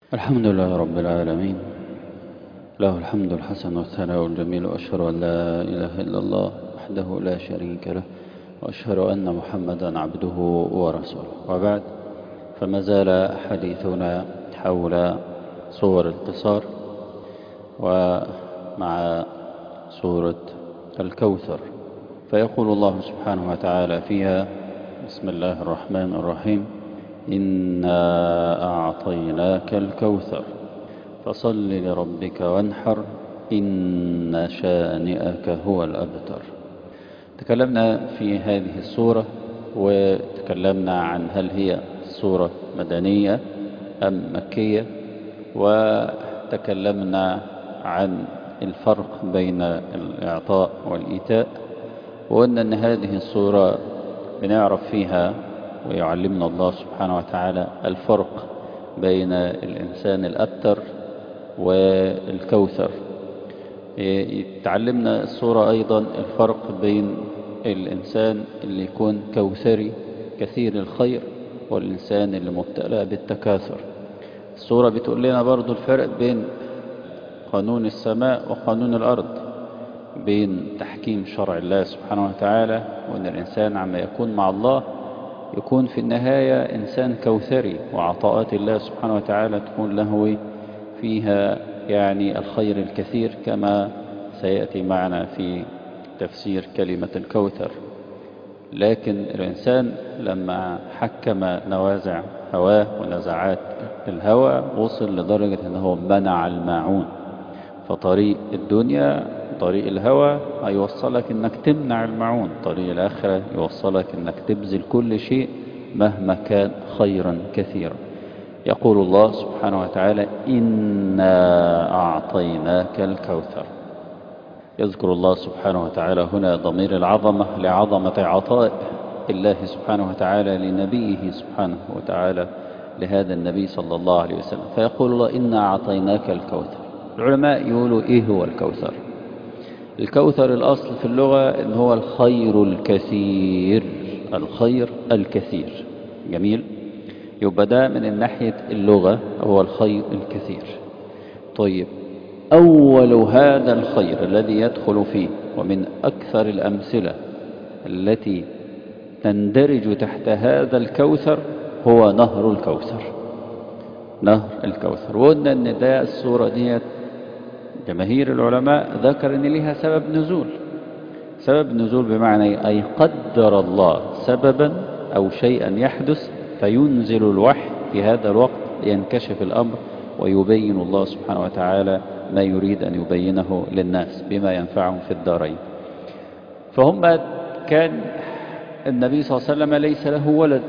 الحمد لله رب العالمين له الحمد الحسن والثناء الجميل وأشهد أن لا إله إلا الله وحده لا شريك له وأشهد أن محمدا عبده ورسوله وبعد فما زال حديثنا حول صور القصار ومع سورة الكوثر فيقول الله سبحانه وتعالى فيها بسم الله الرحمن الرحيم إنا أعطيناك الكوثر فصل لربك وانحر إن شانئك هو الأبتر تكلمنا في هذه السورة وتكلمنا عن هل هي سورة مدنية أم مكية وتكلمنا عن الفرق بين الإعطاء والإيتاء وقلنا أن هذه السورة بنعرف فيها ويعلمنا الله سبحانه وتعالى الفرق بين الإنسان الأبتر والكوثر تعلمنا الصورة أيضا الفرق بين الإنسان اللي يكون كوثري كثير الخير والإنسان اللي مبتلى بالتكاثر الصورة بتقول لنا برضو الفرق بين قانون السماء وقانون الأرض بين تحكيم شرع الله سبحانه وتعالى وأن الإنسان عما يكون مع الله يكون في النهاية إنسان كوثري وعطاءات الله سبحانه وتعالى تكون له فيها يعني الخير الكثير كما سيأتي معنا في تفسير كلمة الكوثر لكن الإنسان لما حكم نوازع هواه ونزعات الهوى وصل لدرجة أنه منع الماعون فطريق الدنيا طريق الهوى هيوصلك انك تمنع المعون طريق الاخرة يوصلك انك تبذل كل شيء مهما كان خيرا كثيرا يقول الله سبحانه وتعالى إنا أعطيناك الكوثر يذكر الله سبحانه وتعالى هنا ضمير العظمة لعظمة عطاء الله سبحانه وتعالى لنبيه سبحانه وتعالى لهذا النبي صلى الله عليه وسلم فيقول الله إنا أعطيناك الكوثر العلماء يقولوا إيه هو الكوثر الكوثر الأصل في اللغة إن هو الخير الكثير الخير الكثير جميل يبقى ده من الناحية اللغة هو الخير الكثير طيب أول هذا الخير الذي يدخل فيه ومن أكثر الأمثلة التي تندرج تحت هذا الكوثر هو نهر الكوثر نهر الكوثر وقلنا ان ده الصورة ديت جماهير العلماء ذكر ان لها سبب نزول سبب نزول بمعنى أي قدر الله سببا أو شيئا يحدث فينزل الوحي في هذا الوقت لينكشف الأمر ويبين الله سبحانه وتعالى ما يريد أن يبينه للناس بما ينفعهم في الدارين فهم كان النبي صلى الله عليه وسلم ليس له ولد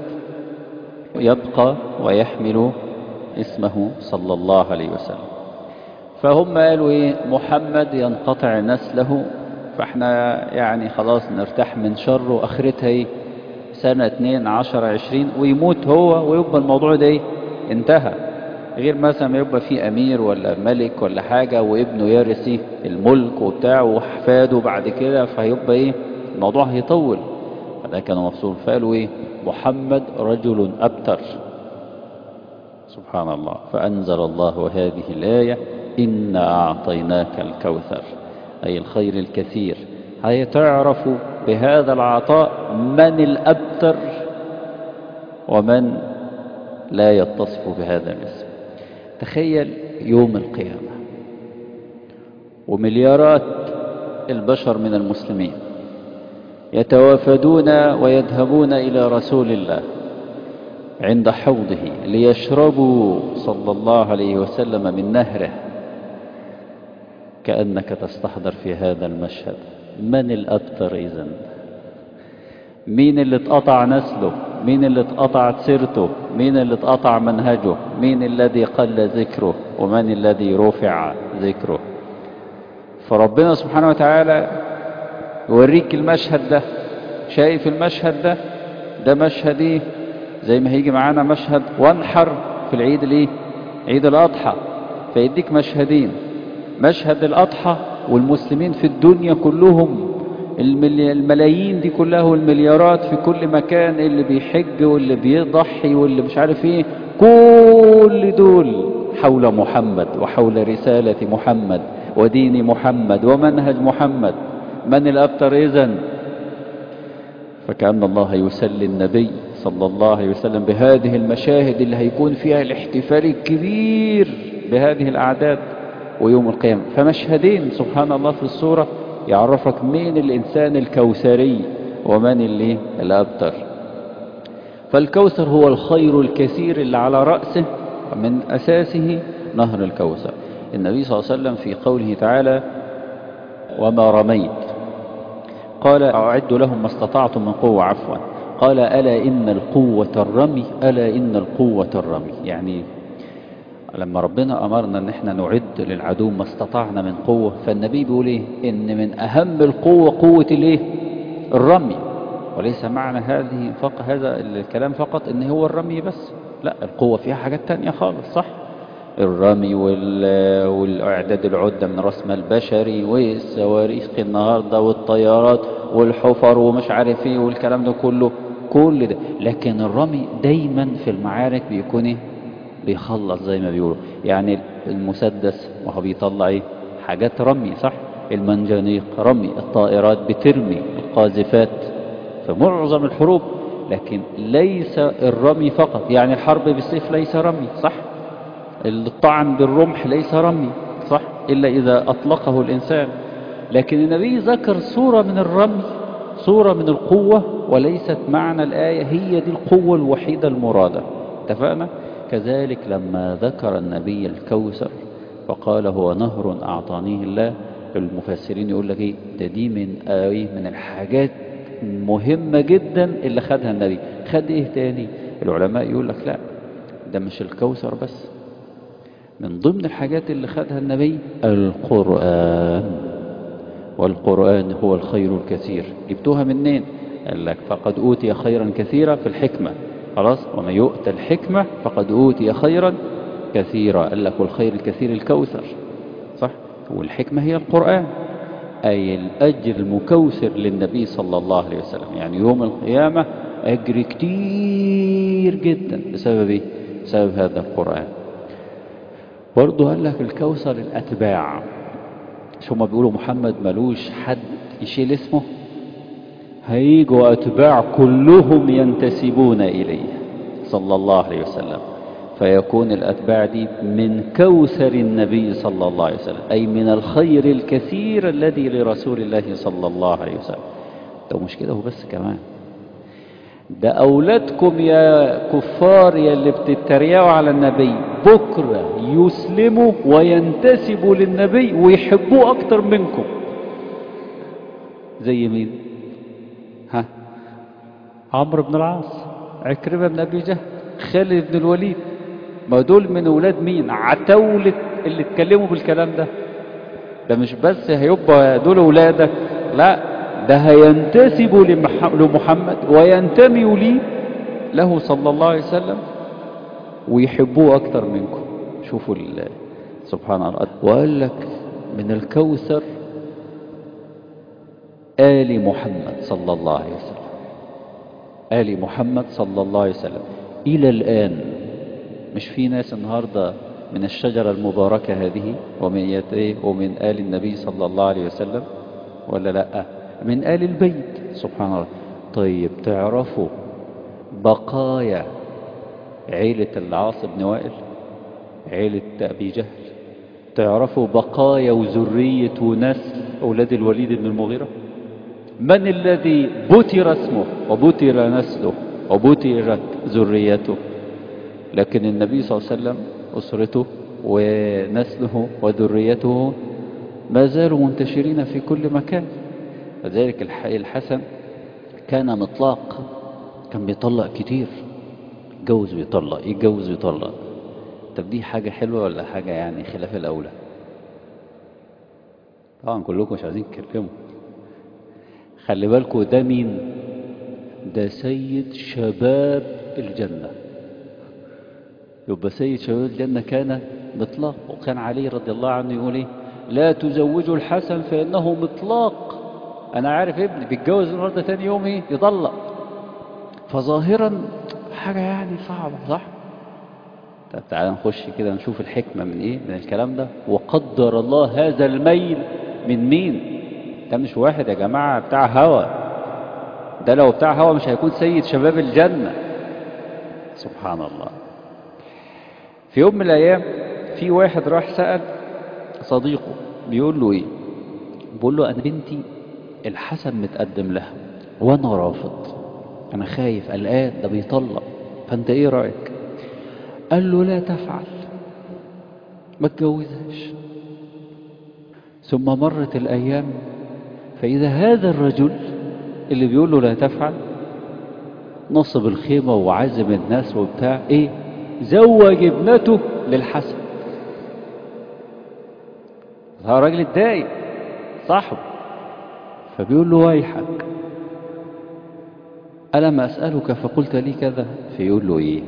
يبقى ويحمل اسمه صلى الله عليه وسلم فهم قالوا ايه محمد ينقطع نسله فاحنا يعني خلاص نرتاح من شره اخرتها ايه سنة اتنين عشر عشرين ويموت هو ويبقى الموضوع ده ايه انتهى غير مثلا ما يبقى فيه امير ولا ملك ولا حاجة وابنه يرث الملك وبتاع واحفاده بعد كده فهيبقى ايه الموضوع هيطول فده كانوا مفصول فقالوا ايه محمد رجل ابتر سبحان الله فأنزل الله هذه الآية إنا أعطيناك الكوثر أي الخير الكثير هي تعرف بهذا العطاء من الأبتر ومن لا يتصف بهذا الاسم تخيل يوم القيامة ومليارات البشر من المسلمين يتوافدون ويذهبون إلى رسول الله عند حوضه ليشربوا صلى الله عليه وسلم من نهره كأنك تستحضر في هذا المشهد من الأبتر إذن مين اللي اتقطع نسله مين اللي اتقطعت سيرته مين اللي اتقطع منهجه مين الذي قل ذكره ومن الذي رفع ذكره فربنا سبحانه وتعالى يوريك المشهد ده شايف المشهد ده ده مشهد ايه زي ما هيجي معانا مشهد وانحر في العيد الايه عيد الاضحى فيديك مشهدين مشهد الاضحى والمسلمين في الدنيا كلهم الملايين دي كلها والمليارات في كل مكان اللي بيحج واللي بيضحي واللي مش عارف ايه كل دول حول محمد وحول رسالة محمد ودين محمد ومنهج محمد من الأبتر إذن فكأن الله يسلي النبي صلى الله عليه وسلم بهذه المشاهد اللي هيكون فيها الاحتفال الكبير بهذه الأعداد ويوم القيامة فمشهدين سبحان الله في الصورة يعرفك مين الإنسان الكوثري ومن اللي الأبتر فالكوثر هو الخير الكثير اللي على رأسه من أساسه نهر الكوثر النبي صلى الله عليه وسلم في قوله تعالى وما رميت قال أعدوا لهم ما استطعتم من قوة عفوا قال ألا إن القوة الرمي ألا إن القوة الرمي يعني لما ربنا أمرنا أن احنا نعد للعدو ما استطعنا من قوة فالنبي بيقول إيه إن من أهم القوة قوة الإيه الرمي وليس معنى هذه فقط هذا الكلام فقط ان هو الرمي بس لا القوة فيها حاجات تانية خالص صح الرمي وال... والإعداد العدة من رسم البشري والصواريخ النهاردة والطيارات والحفر ومش عارف ايه والكلام ده كله كل ده لكن الرمي دايما في المعارك بيكون ايه بيخلص زي ما بيقولوا يعني المسدس وهو بيطلع ايه حاجات رمي صح المنجنيق رمي الطائرات بترمي القاذفات في معظم الحروب لكن ليس الرمي فقط يعني الحرب بالسيف ليس رمي صح الطعن بالرمح ليس رمي صح إلا إذا أطلقه الإنسان لكن النبي ذكر صورة من الرمي صورة من القوة وليست معنى الآية هي دي القوة الوحيدة المرادة اتفقنا كذلك لما ذكر النبي الكوثر فقال هو نهر أعطانيه الله المفسرين يقول لك ايه ده دي من آيه من الحاجات مهمة جدا اللي خدها النبي خد ايه تاني العلماء يقول لك لا ده مش الكوثر بس من ضمن الحاجات اللي خدها النبي القرآن والقرآن هو الخير الكثير جبتوها منين قال لك فقد أوتي خيرا كثيرا في الحكمة خلاص ومن يؤتى الحكمة فقد أوتي خيرا كثيرا قال لك والخير الكثير الكوثر صح والحكمة هي القرآن أي الأجر المكوثر للنبي صلى الله عليه وسلم يعني يوم القيامة أجر كتير جدا بسبب إيه؟ بسبب هذا القرآن برضه قال لك الكوثر الأتباع مش هما بيقولوا محمد ملوش حد يشيل اسمه هيجوا أتباع كلهم ينتسبون إليه صلى الله عليه وسلم فيكون الأتباع دي من كوثر النبي صلى الله عليه وسلم أي من الخير الكثير الذي لرسول الله صلى الله عليه وسلم ده مش كده وبس كمان ده أولادكم يا كفار يا اللي بتتريقوا على النبي بكرة يسلموا وينتسبوا للنبي ويحبوه أكتر منكم زي مين ها عمرو بن العاص عكرمة بن أبي جهل خالد بن الوليد ما دول من أولاد مين عتاولة اللي اتكلموا بالكلام ده ده مش بس هيبقى دول أولادك لا ده هينتسبوا لمحمد وينتموا لي له صلى الله عليه وسلم ويحبوه أكتر منكم شوفوا سبحان الله وقال لك من الكوثر آل محمد صلى الله عليه وسلم آل محمد صلى الله عليه وسلم إلى الآن مش في ناس النهاردة من الشجرة المباركة هذه ومن ومن آل النبي صلى الله عليه وسلم ولا لا من آل البيت سبحان الله طيب تعرفوا بقايا عيلة العاص بن وائل عيلة أبي جهل تعرفوا بقايا وذرية ونسل أولاد الوليد بن المغيرة من الذي بتر اسمه وبتر نسله وبترت ذريته لكن النبي صلى الله عليه وسلم أسرته ونسله وذريته ما زالوا منتشرين في كل مكان وذلك الحسن كان مطلاق كان بيطلق كتير يتجوز ويطلق يتجوز ويطلق طب دي حاجة حلوة ولا حاجة يعني خلاف الأولى طبعا كلكم مش عايزين تتكلموا خلي بالكم ده مين ده سيد شباب الجنة يبقى سيد شباب الجنة كان مطلق وكان علي رضي الله عنه يقول ايه لا تزوجوا الحسن فإنه مطلاق أنا عارف ابني بيتجوز النهارده تاني يوم ايه يطلق فظاهرا حاجة يعني صعبة صح طب تعالى نخش كده نشوف الحكمة من ايه من الكلام ده وقدر الله هذا الميل من مين ده مش واحد يا جماعة بتاع هوى ده لو بتاع هوى مش هيكون سيد شباب الجنة سبحان الله في يوم من الأيام في واحد راح سأل صديقه بيقول له ايه بيقول له انا بنتي الحسن متقدم لها وانا رافض انا خايف قلقان ده بيطلق فانت ايه رايك قال له لا تفعل ما تجوزهاش ثم مرت الايام فاذا هذا الرجل اللي بيقول له لا تفعل نصب الخيمه وعزم الناس وبتاع ايه زوج ابنته للحسن هو راجل اتضايق صاحبه فبيقول له ويحك ألم أسألك فقلت لي كذا فيقول له إيه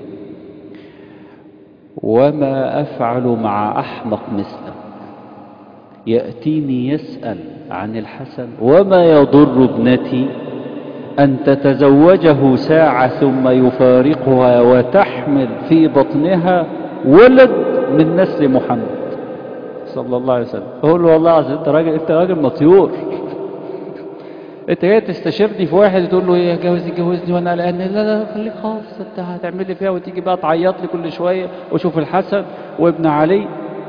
وما أفعل مع أحمق مثلك يأتيني يسأل عن الحسن وما يضر ابنتي أن تتزوجه ساعة ثم يفارقها وتحمل في بطنها ولد من نسل محمد صلى الله عليه وسلم أقول له والله عزيز أنت راجل أنت راجل مطيور انت جاي تستشيرني في واحد تقول له ايه جوزني جوزني وانا قلقان لا لا خليك خالص انت هتعمل لي فيها وتيجي بقى تعيط لي كل شويه وشوف الحسن وابن علي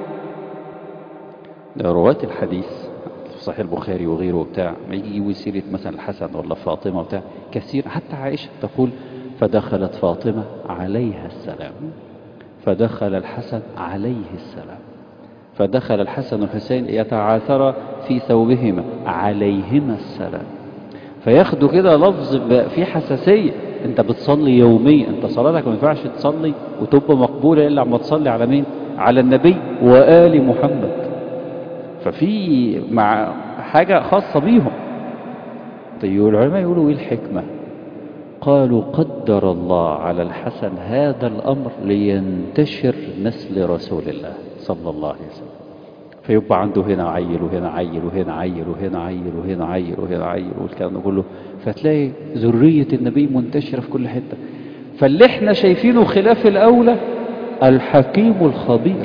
ده رواة الحديث في صحيح البخاري وغيره وبتاع ما يجي يجيبوا سيره مثلا الحسن ولا فاطمه وبتاع كثير حتى عائشه تقول فدخلت فاطمه عليها السلام فدخل الحسن عليه السلام فدخل الحسن والحسين يتعاثرا في ثوبهما عليهما السلام فياخدوا كده لفظ في حساسية انت بتصلي يوميا انت صلاتك ما ينفعش تصلي وتبقى مقبولة الا لما تصلي على مين على النبي وآل محمد ففي مع حاجة خاصة بيهم طيب العلماء يقولوا ايه الحكمة قالوا قدر الله على الحسن هذا الأمر لينتشر نسل رسول الله صلى الله عليه وسلم فيبقى عنده هنا عيل وهنا عيل وهنا عيل وهنا عيل وهنا عيل وهنا عيل والكلام ده كله فتلاقي ذرية النبي منتشرة في كل حتة فاللي احنا شايفينه خلاف الأولى الحكيم الخبير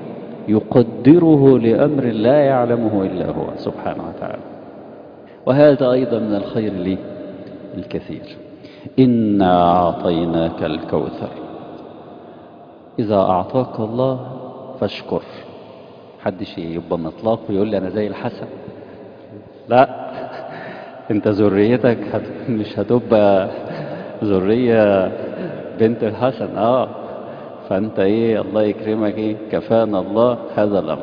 يقدره لأمر لا يعلمه إلا هو سبحانه وتعالى وهذا أيضا من الخير لي الكثير إنا أعطيناك الكوثر إذا أعطاك الله فاشكر حدش يبقى مطلق ويقول لي أنا زي الحسن لا انت ذريتك هت... مش هتبقى ذرية بنت الحسن اه فانت ايه الله يكرمك ايه كفانا الله هذا الامر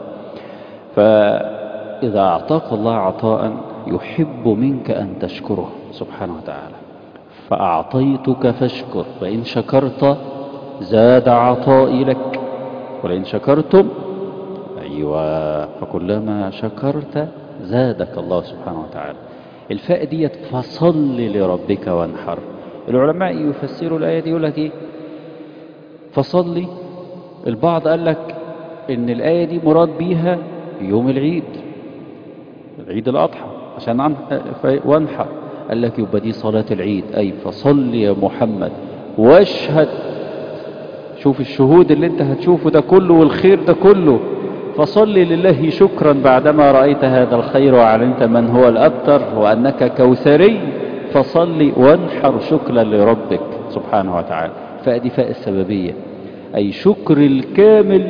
فاذا اعطاك الله عطاء يحب منك ان تشكره سبحانه وتعالى فاعطيتك فاشكر فان شكرت زاد عطائي لك ولئن شكرتم ايوه فكلما شكرت زادك الله سبحانه وتعالى الفاء ديت فصل لربك وانحر العلماء يفسروا الآية دي يقول لك ايه فصلي البعض قال لك ان الآية دي مراد بيها يوم العيد العيد الأضحى عشان وانحر قال لك يبقى دي صلاة العيد أي فصل يا محمد واشهد شوف الشهود اللي انت هتشوفه ده كله والخير ده كله فصل لله شكرا بعدما رأيت هذا الخير وعلمت من هو الأبتر وأنك كوثري فصل وانحر شكرا لربك سبحانه وتعالى فأدي فاء السببية أي شكر الكامل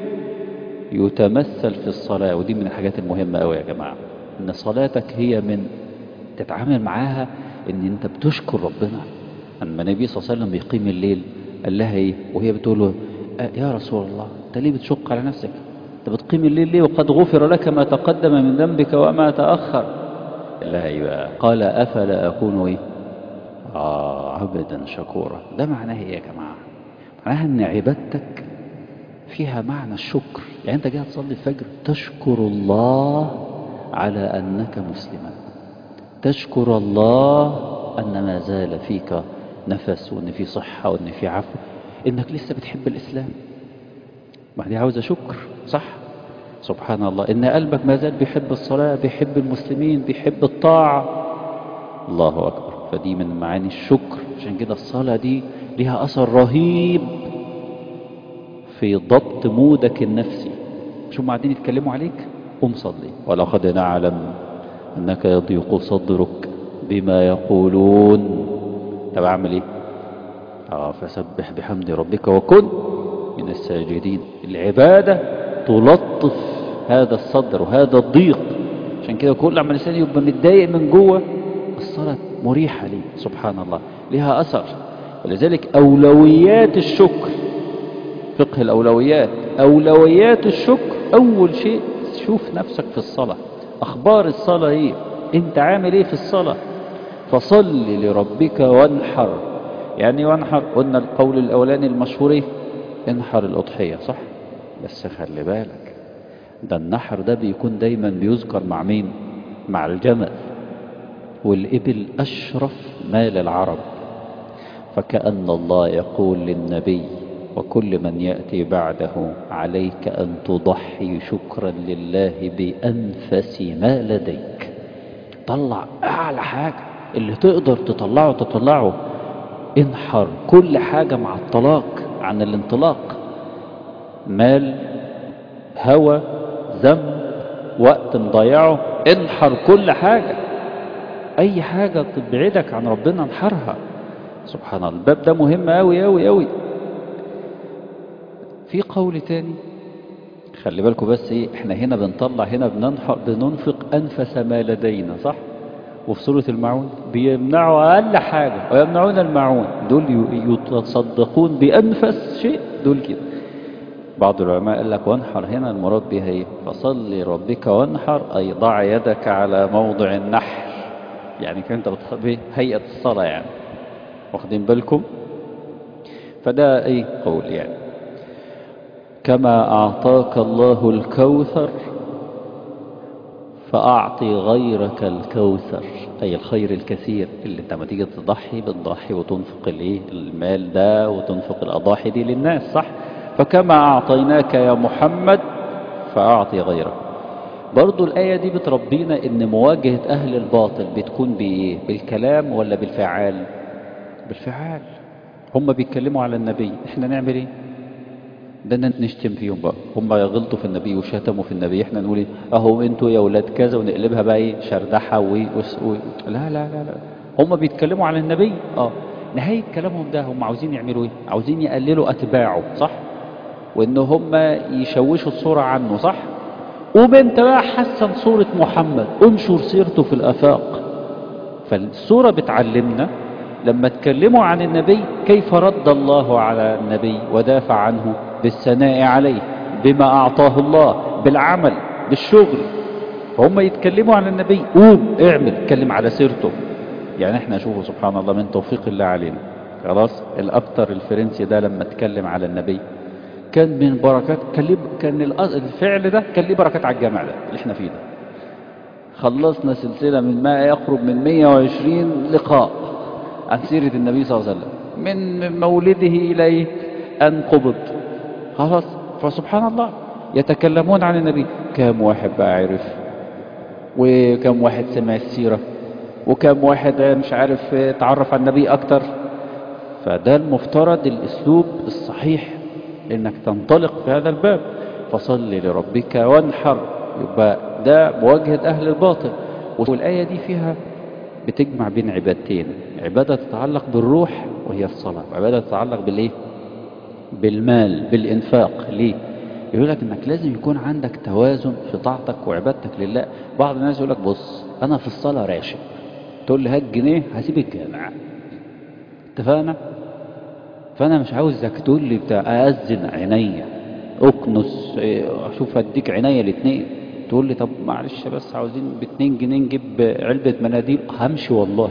يتمثل في الصلاة ودي من الحاجات المهمة أوي يا جماعة إن صلاتك هي من تتعامل معاها إن أنت بتشكر ربنا أما النبي صلى الله عليه وسلم بيقيم الليل قال لها إيه وهي بتقول له يا رسول الله أنت ليه بتشق على نفسك أنت بتقيم الليل ليه وقد غفر لك ما تقدم من ذنبك وما تأخر لا أيوة قال أفلا أكون إيه آه عبدا شكورا ده معناه إيه يا جماعة معناها أن عبادتك فيها معنى الشكر يعني أنت جاي تصلي الفجر تشكر الله على أنك مسلما تشكر الله أن ما زال فيك نفس وأن في صحة وأن في عفو إنك لسه بتحب الإسلام ما دي عاوزة شكر صح سبحان الله إن قلبك ما زال بيحب الصلاة بيحب المسلمين بيحب الطاعة الله أكبر فدي من معاني الشكر عشان كده الصلاة دي لها أثر رهيب في ضبط مودك النفسي شو قاعدين يتكلموا عليك قم صلي ولقد نعلم انك يضيق صدرك بما يقولون طب اعمل ايه اه فسبح بحمد ربك وكن من الساجدين العبادة تلطف هذا الصدر وهذا الضيق عشان كده كل عمل الانسان يبقى متضايق من جوه الصلاة مريحة ليه سبحان الله لها أثر ولذلك أولويات الشكر فقه الأولويات أولويات الشكر أول شيء شوف نفسك في الصلاة أخبار الصلاة إيه أنت عامل إيه في الصلاة فصل لربك وانحر يعني وانحر قلنا القول الأولاني المشهور إيه انحر الأضحية صح بس خلي بالك ده النحر ده بيكون دايما بيذكر مع مين مع الجمل والإبل أشرف مال العرب فكأن الله يقول للنبي وكل من يأتي بعده عليك أن تضحي شكرا لله بأنفس ما لديك طلع أعلى حاجة اللي تقدر تطلعه تطلعه انحر كل حاجة مع الطلاق عن الانطلاق مال هوى ذنب وقت مضيعه انحر كل حاجة اي حاجة تبعدك عن ربنا انحرها سبحان الله الباب ده مهم اوي اوي اوي في قول تاني خلي بالكم بس ايه احنا هنا بنطلع هنا بننحر بننفق انفس ما لدينا صح وفي سورة المعون بيمنعوا اقل حاجة ويمنعون المعون دول يتصدقون بانفس شيء دول كده بعض العلماء قال لك وانحر هنا المراد بها ايه فصل لربك وانحر اي ضع يدك على موضع النحر يعني كنت بتخبي هيئة الصلاة يعني واخدين بالكم فده اي قول يعني كما اعطاك الله الكوثر فاعطي غيرك الكوثر اي الخير الكثير اللي انت ما تيجي تضحي بتضحي وتنفق الايه المال ده وتنفق الاضاحي دي للناس صح فكما اعطيناك يا محمد فاعطي غيرك برضو الآية دي بتربينا ان مواجهة اهل الباطل بتكون بايه بالكلام ولا بالفعال بالفعال هم بيتكلموا على النبي احنا نعمل ايه ده نشتم فيهم بقى هم يغلطوا في النبي وشتموا في النبي احنا نقول ايه اهو انتوا يا ولاد كذا ونقلبها بقى ايه شردحة و... و... لا لا لا لا هم بيتكلموا على النبي اه نهاية كلامهم ده هم عاوزين يعملوا ايه عاوزين يقللوا اتباعه صح وان هم يشوشوا الصورة عنه صح قوم انت بقى حسن صورة محمد انشر سيرته في الافاق فالصورة بتعلمنا لما تكلموا عن النبي كيف رد الله على النبي ودافع عنه بالثناء عليه بما اعطاه الله بالعمل بالشغل فهم يتكلموا عن النبي قوم اعمل اتكلم على سيرته يعني احنا نشوفه سبحان الله من توفيق الله علينا خلاص الابتر الفرنسي ده لما اتكلم على النبي كان من بركات كان ليه كان الفعل ده كان ليه بركات على الجامع ده اللي احنا فيه ده خلصنا سلسلة من ما يقرب من 120 لقاء عن سيرة النبي صلى الله عليه وسلم من مولده إلى أن قبض خلاص فسبحان الله يتكلمون عن النبي كم واحد بقى عرف وكم واحد سمع السيرة وكم واحد مش عارف تعرف على النبي أكتر فده المفترض الأسلوب الصحيح انك تنطلق في هذا الباب فصل لربك وانحر يبقى ده مواجهة اهل الباطل والآية دي فيها بتجمع بين عبادتين عبادة تتعلق بالروح وهي الصلاة وعبادة تتعلق بالايه بالمال بالانفاق ليه يقول لك انك لازم يكون عندك توازن في طاعتك وعبادتك لله بعض الناس يقول لك بص انا في الصلاة راشق تقول لي هات جنيه هسيب الجامع اتفقنا فانا مش عاوزك تقول لي بتاع اذن عينيا اكنس اشوف اديك عينيا الاثنين تقول لي طب معلش بس عاوزين ب 2 جنيه نجيب علبه مناديل همشي والله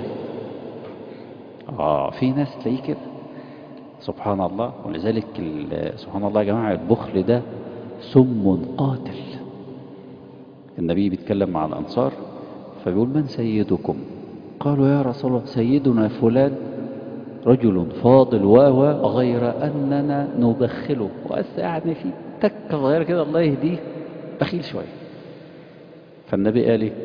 اه في ناس تلاقيه كده سبحان الله ولذلك سبحان الله يا جماعه البخل ده سم قاتل النبي بيتكلم مع الانصار فبيقول من سيدكم قالوا يا رسول الله سيدنا فلان رجل فاضل و غير أننا نبخله وأس يعني في تكة صغيرة كده الله يهديه بخيل شوية فالنبي قال ايه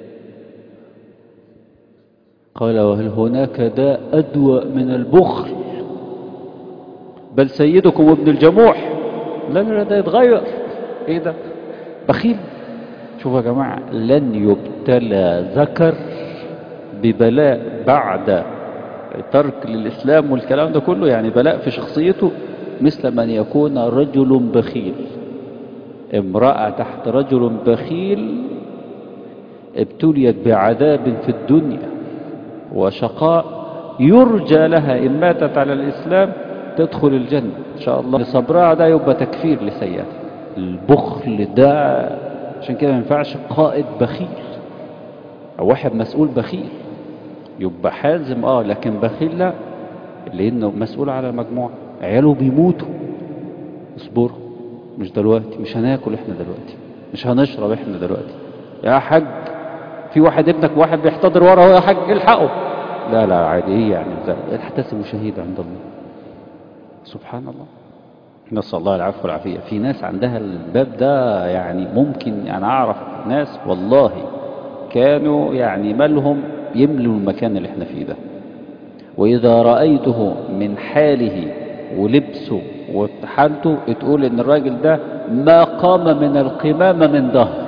قال وهل هناك داء أدوى من البخل بل سيدكم ابن الجموح لا لا لا ده يتغير ايه ده بخيل شوفوا يا جماعة لن يبتلى ذكر ببلاء بعد ترك للإسلام والكلام ده كله يعني بلاء في شخصيته مثل من يكون رجل بخيل امرأة تحت رجل بخيل ابتليت بعذاب في الدنيا وشقاء يرجى لها إن ماتت على الإسلام تدخل الجنة إن شاء الله لصبرها ده يبقى تكفير لسيئاتها البخل ده عشان كده ما ينفعش قائد بخيل أو واحد مسؤول بخيل يبقى حازم اه لكن بخيل لا لأنه مسؤول على مجموعة عياله بيموتوا اصبروا مش دلوقتي مش هناكل احنا دلوقتي مش هنشرب احنا دلوقتي يا حاج في واحد ابنك واحد بيحتضر ورا يا حاج الحقه لا لا عادي ايه يعني احتسبوا شهيد عند الله سبحان الله نسأل الله العفو والعافية في ناس عندها الباب ده يعني ممكن أنا أعرف ناس والله كانوا يعني مالهم يملوا المكان اللي احنا فيه ده وإذا رأيته من حاله ولبسه وحالته تقول إن الراجل ده ما قام من القمامة من ظهر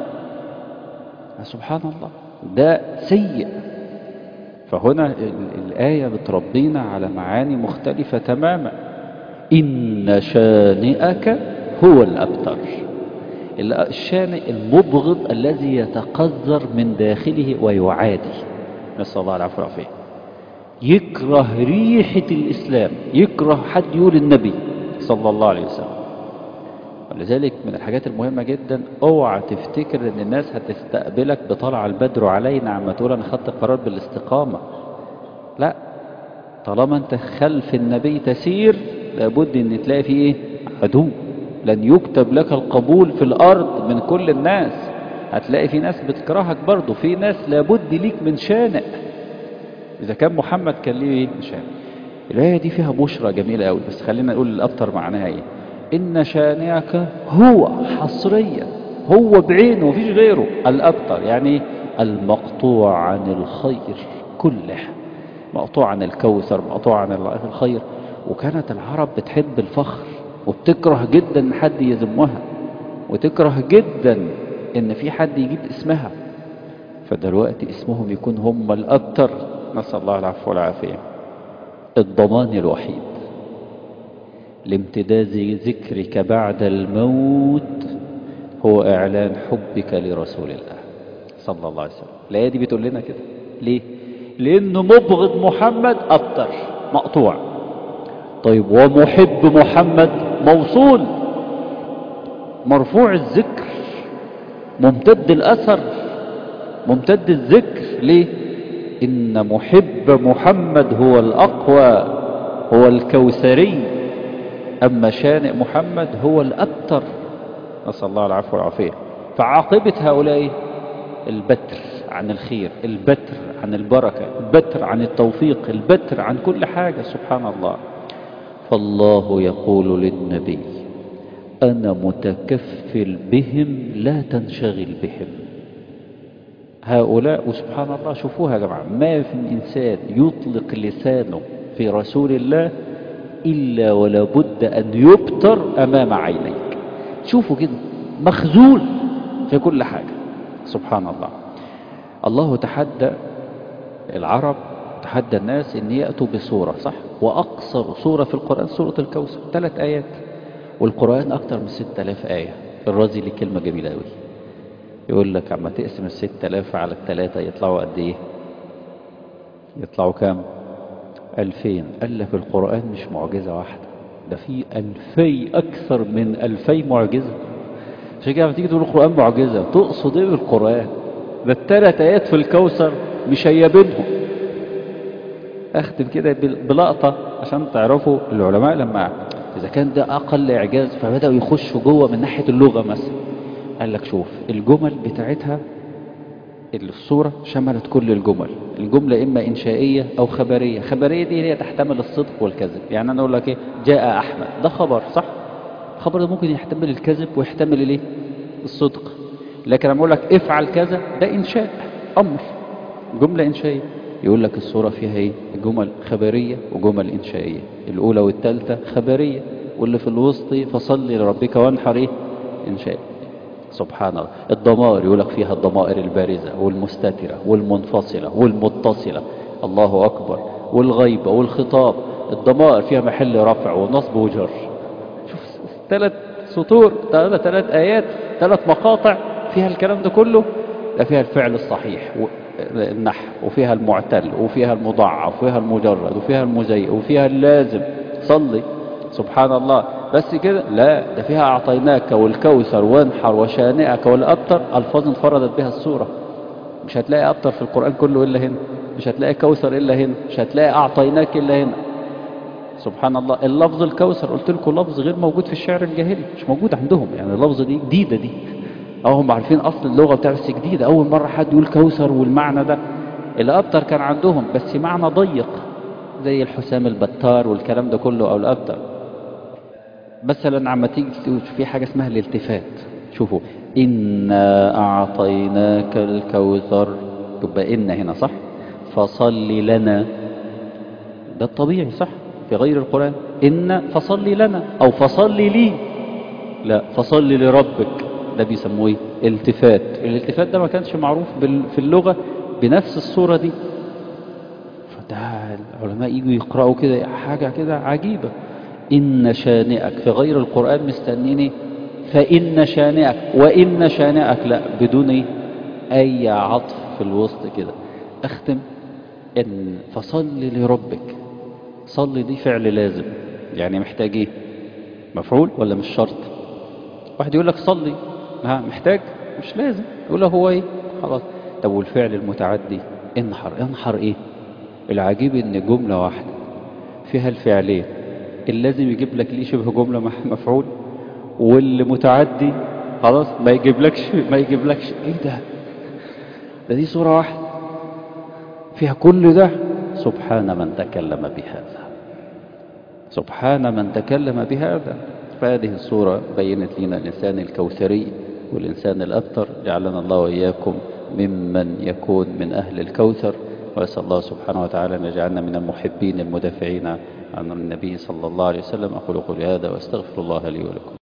سبحان الله ده سيء فهنا الآية بتربينا على معاني مختلفة تماما إن شانئك هو الأبتر الشانئ المبغض الذي يتقذر من داخله ويعادي نسأل الله العفو والعافية يكره ريحة الإسلام يكره حد يقول النبي صلى الله عليه وسلم ولذلك من الحاجات المهمة جدا اوعى تفتكر ان الناس هتستقبلك بطلع البدر علينا عما تقول انا خدت قرار بالاستقامة لا طالما انت خلف النبي تسير لابد ان تلاقي فيه ايه عدو لن يكتب لك القبول في الارض من كل الناس هتلاقي في ناس بتكرهك برضه في ناس لابد ليك من شانئ اذا كان محمد كان ليه ايه شانئ الايه دي فيها بشرى جميله قوي بس خلينا نقول الابتر معناها ايه ان شانئك هو حصريا هو بعينه مفيش غيره الابتر يعني المقطوع عن الخير كله مقطوع عن الكوثر مقطوع عن الخير وكانت العرب بتحب الفخر وبتكره جدا ان حد يذمها وتكره جدا ان في حد يجيب اسمها فدلوقتي اسمهم يكون هم الابتر نسال الله العفو والعافيه الضمان الوحيد لامتداد ذكرك بعد الموت هو اعلان حبك لرسول الله صلى الله عليه وسلم الايه دي بتقول لنا كده ليه لانه مبغض محمد ابتر مقطوع طيب ومحب محمد موصول مرفوع الذكر ممتد الأثر ممتد الذكر ليه إن محب محمد هو الأقوى هو الكوثري أما شانئ محمد هو الأبتر نسأل الله العفو والعافية فعاقبة هؤلاء البتر عن الخير البتر عن البركة البتر عن التوفيق البتر عن كل حاجة سبحان الله فالله يقول للنبي أنا متكفل بهم لا تنشغل بهم هؤلاء وسبحان الله شوفوها يا جماعة ما في إنسان يطلق لسانه في رسول الله إلا ولا بد أن يبتر أمام عينيك شوفوا كده مخزول في كل حاجة سبحان الله الله تحدى العرب تحدى الناس ان يأتوا بصورة صح واقصر صورة في القرآن سورة الكوثر ثلاث ايات والقرآن اكتر من ستة الاف آية الرازي ليه كلمة جميلة قوي يقول لك عما تقسم الستة الاف على الثلاثة يطلعوا قد ايه يطلعوا كام الفين قال لك القرآن مش معجزة واحدة ده في الفي اكثر من الفي معجزة عشان كده لما تيجي تقول القرآن معجزة تقصد ايه بالقرآن ده الثلاث ايات في الكوثر مشيبينهم اختم كده بلقطة عشان تعرفوا العلماء لما اذا كان ده اقل اعجاز فبدأوا يخشوا جوه من ناحية اللغة مثلا قال لك شوف الجمل بتاعتها الصورة شملت كل الجمل الجملة اما انشائية او خبرية خبرية دي هي تحتمل الصدق والكذب يعني انا اقول لك ايه جاء احمد ده خبر صح الخبر ده ممكن يحتمل الكذب ويحتمل الايه الصدق لكن لما اقول لك افعل كذا ده انشاء امر جملة انشائية يقول لك الصورة فيها ايه جمل خبرية وجمل انشائية الاولى والثالثة خبرية واللي في الوسط فصل لربك وانحر إيه إن شاء سبحان الله الضمائر يقول لك فيها الضمائر البارزة والمستترة والمنفصلة والمتصلة الله أكبر والغيبة والخطاب الضمائر فيها محل رفع ونصب وجر شوف ثلاث سطور ثلاث آيات ثلاث مقاطع فيها الكلام ده كله ده فيها الفعل الصحيح النحو وفيها المعتل وفيها المضاعف وفيها المجرد وفيها المزيء وفيها اللازم صلي سبحان الله بس كده لا ده فيها أعطيناك والكوثر وانحر وشانئك والأبتر ألفاظ انفردت بها السورة مش هتلاقي أبتر في القرآن كله إلا هنا مش هتلاقي كوثر إلا هنا مش هتلاقي أعطيناك إلا هنا سبحان الله اللفظ الكوثر قلت لكم لفظ غير موجود في الشعر الجاهلي مش موجود عندهم يعني اللفظ دي جديدة دي أو هم عارفين أصل اللغة بتاع بس جديدة أول مرة حد يقول كوثر والمعنى ده الأبتر كان عندهم بس معنى ضيق زي الحسام البتار والكلام ده كله أو الأبتر مثلا عما تيجي في حاجة اسمها الالتفات شوفوا إنا أعطيناك الكوثر تبقى إن هنا صح فصل لنا ده الطبيعي صح في غير القرآن إن فصل لنا أو فصل لي لا فصل لربك ده بيسموه ايه التفات الالتفات ده ما كانش معروف في اللغة بنفس الصورة دي فده العلماء يجوا يقرأوا كده حاجة كده عجيبة إن شانئك في غير القرآن مستنيني فإن شانئك وإن شانئك لا بدون إيه؟ أي عطف في الوسط كده أختم إن فصل لربك صل دي فعل لازم يعني محتاج إيه مفعول ولا مش شرط واحد يقول لك صلي ها محتاج مش لازم يقول له هو إيه خلاص طب والفعل المتعدي انحر انحر إيه العجيب إن جملة واحدة فيها الفعلين اللازم يجيب لك ليه شبه جملة مفعول واللي متعدي خلاص ما يجيبلكش ما يجيبلكش ايه ده ده دي صورة واحدة فيها كل ده سبحان من تكلم بهذا سبحان من تكلم بهذا فهذه الصورة بينت لنا الإنسان الكوثري والإنسان الأبتر جعلنا الله وإياكم ممن يكون من أهل الكوثر وأسأل الله سبحانه وتعالى أن يجعلنا من المحبين المدافعين عن النبي صلى الله عليه وسلم أقول قولي هذا وأستغفر الله لي ولكم